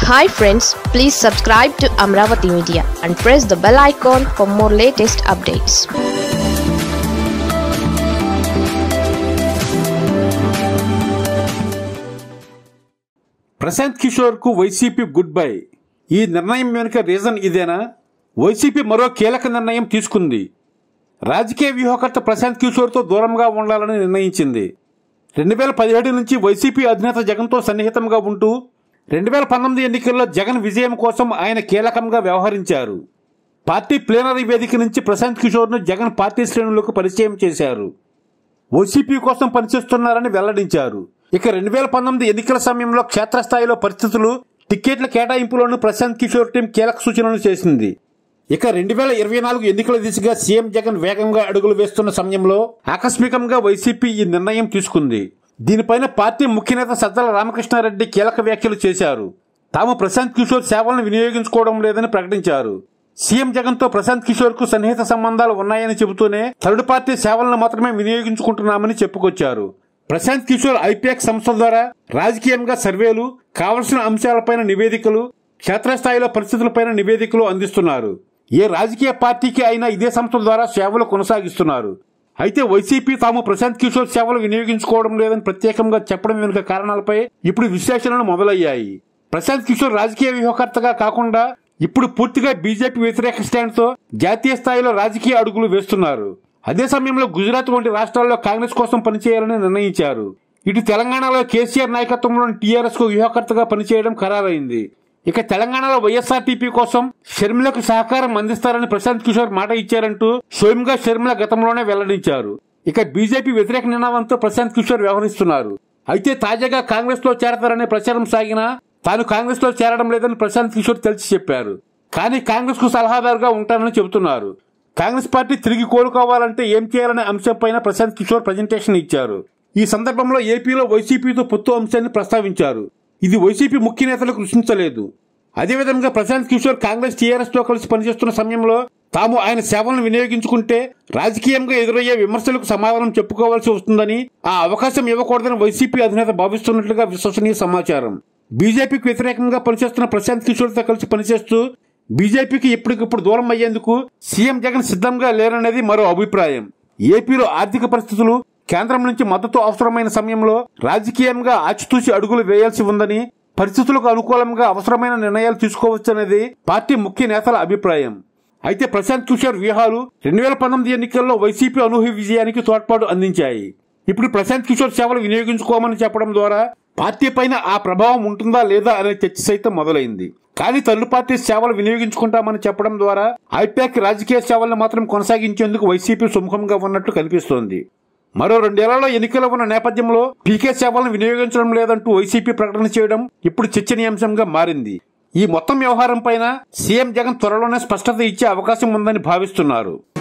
hi friends please subscribe to Amaravati media and press the bell icon for more latest updates Prashant Kishor కు YCP good bye ఈ నిర్ణయం వెనుక reason ఇదేనా YCP మరో కీలక నిర్ణయం తీసుకుంది రాజకీయ వ్యూహకర్త ప్రశాంత్ కిషోర్తో దూరంగా ఉండాలని నిర్ణయించింది రెండు వేల పదిహేడు నుంచి వైసీపీ అధినేత జగన్తో సన్నిహితంగా ఉంటూ రెండు వేల పంతొమ్మిది ఎన్నికల్లో జగన్ విజయం కోసం ఆయన కీలకంగా వ్యవహరించారు పార్టీ ప్లేనరీ వేదిక నుంచి ప్రశాంత్ కిషోర్ను జగన్ పార్టీ శ్రేణులకు పరిచయం చేశారు వైసీపీ కోసం పనిచేస్తున్నారని వెల్లడించారు ఇక రెండు వేల పంతొమ్మిది ఎన్నికల సమయంలో క్షేత్రస్థాయిలో పరిస్థితులు టిక్కెట్ల కేటాయింపులోనూ ప్రశాంత్ కిషోర్ టీం కీలక సూచనలు చేసింది ఇక రెండు వేల ఇరవై నాలుగు ఎన్నికల దిశగా సీఎం జగన్ వేగంగా అడుగులు వేస్తున్న సమయంలో ఆకస్మికంగా వైసీపీ ఈ నిర్ణయం తీసుకుంది దీనిపైన పార్టీ ముఖ్యనేత సజ్జల రామకృష్ణారెడ్డి కీలక వ్యాఖ్యలు చేశారు తాము ప్రశాంత్ కిషోర్ సేవలను వినియోగించుకోవడం లేదని ప్రకటించారు సీఎం జగన్ తో ప్రశాంత్ కిషోర్ కు సన్నిహిత సంబంధాలు ఉన్నాయని చెబుతూనే థర్డ్ పార్టీ సేవలను మాత్రమే వినియోగించుకుంటున్నామని చెప్పుకొచ్చారు ప్రశాంత్ కిషోర్ ఐపాక్ సంస్థ ద్వారా రాజకీయంగా సర్వేలు కావలసిన అంశాలపైన నివేదికలు క్షేత్రస్థాయిలో పరిస్థితులపైన నివేదికలు అందిస్తున్నారు ఏ రాజకీయ పార్టీకి అయినా ఇదే సంస్థ ద్వారా సేవలు కొనసాగిస్తున్నారు అయితే వైసీపీ తాము ప్రశాంత్ కిషోర్ సేవలు వినియోగించుకోవడం లేదని ప్రత్యేకంగా చెప్పడం వెనుక కారణాలపై ఇప్పుడు విశ్లేషణలు మొదలయ్యాయి ప్రశాంత్ కిషోర్ రాజకీయ వ్యూహకర్తగా కాకుండా ఇప్పుడు పూర్తిగా బీజేపీ వ్యతిరేక స్టాండ్ తో జాతీయ స్థాయిలో రాజకీయ అడుగులు వేస్తున్నారు అదే సమయంలో గుజరాత్ వంటి రాష్ట్రాల్లో కాంగ్రెస్ కోసం పనిచేయాలని నిర్ణయించారు ఇటు తెలంగాణలో కేసీఆర్ నాయకత్వంలోని టీఆర్ఎస్ కు వ్యూహకర్తగా పనిచేయడం ఖరారైంది ఇక తెలంగాణలో వైఎస్ఆర్టీపీ కోసం షర్మిలకు సహకారం అందిస్తారని ప్రశాంత్ కిషోర్ మాట ఇచ్చారంటూ స్వయంగా షర్మిల గతంలోనే వెల్లడించారు ఇక బీజేపీ వ్యతిరేక నినాదంతో ప్రశాంత్ కిషోర్ వ్యవహరిస్తున్నారు అయితే తాజాగా కాంగ్రెస్ లో చేరతారనే ప్రచారం సాగినా తాను కాంగ్రెస్ లో చేరడం లేదని ప్రశాంత్ కిషోర్ తెలిసి చెప్పారు కానీ కాంగ్రెస్ కు సలహాదారుగా ఉంటానని చెబుతున్నారు కాంగ్రెస్ పార్టీ తిరిగి కోలుకోవాలంటే ఏం చేయాలనే అంశంపైన ప్రశాంత్ కిషోర్ ప్రజెంటేషన్ ఇచ్చారు ఈ సందర్భంలో ఏపీలో వైసీపీతో పొత్తు అంశాన్ని ప్రస్తావించారు ఇది వైసీపీ ముఖ్య నేతలకు రుచించలేదు అదేవిధంగా ప్రశాంత్ కిషోర్ కాంగ్రెస్ టీఆర్ఎస్ తో కలిసి పనిచేస్తున్న సమయంలో తాము ఆయన సేవలను వినియోగించుకుంటే రాజకీయంగా ఎదురయ్యే విమర్శలకు సమాధానం చెప్పుకోవాల్సి వస్తుందని ఆ అవకాశం ఇవ్వకూడదని వైసీపీ అధినేత భావిస్తున్నట్లుగా విశ్వసనీయ సమాచారం బీజేపీకి వ్యతిరేకంగా పనిచేస్తున్న ప్రశాంత్ కిషోర్ తో కలిసి పనిచేస్తూ బీజేపీకి ఇప్పటికిప్పుడు దూరం అయ్యేందుకు సీఎం జగన్ సిద్ధంగా లేరనేది మరో అభిప్రాయం ఏపీలో ఆర్థిక పరిస్థితులు కేంద్రం నుంచి మద్దతు అవసరమైన సమయంలో రాజకీయంగా ఆచితూచి అడుగులు వేయాల్సి ఉందని పరిస్థితులకు అనుకూలంగా అవసరమైన నిర్ణయాలు తీసుకోవచ్చనేది పార్టీ ముఖ్య నేతల అభిప్రాయం అయితే ప్రశాంత్ కిషోర్ వ్యూహాలు రెండు వేల పంతొమ్మిది ఎన్నికల్లో వైసీపీ అనూహ్య విజయానికి తోడ్పాటు అందించాయి ఇప్పుడు ప్రశాంత్ కిషోర్ సేవలు వినియోగించుకోమని చెప్పడం ద్వారా పార్టీ పైన ఆ ప్రభావం ఉంటుందా లేదా అనే చర్చ సైతం మొదలైంది కానీ తల్లి పార్టీ సేవలు వినియోగించుకుంటామని చెప్పడం ద్వారా ఐపాక్ రాజకీయ సేవలను మాత్రం కొనసాగించేందుకు వైసీపీ సుముఖంగా ఉన్నట్లు కనిపిస్తోంది మరో రెండేళ్లలో ఎన్నికలు ఉన్న నేపథ్యంలో పీకే సేవలను వినియోగించడం లేదంటూ వైసీపీ ప్రకటన చేయడం ఇప్పుడు చర్చనీయాంశంగా మారింది ఈ మొత్తం వ్యవహారం పైన సీఎం జగన్ త్వరలోనే స్పష్టత ఇచ్చే అవకాశం ఉందని భావిస్తున్నారు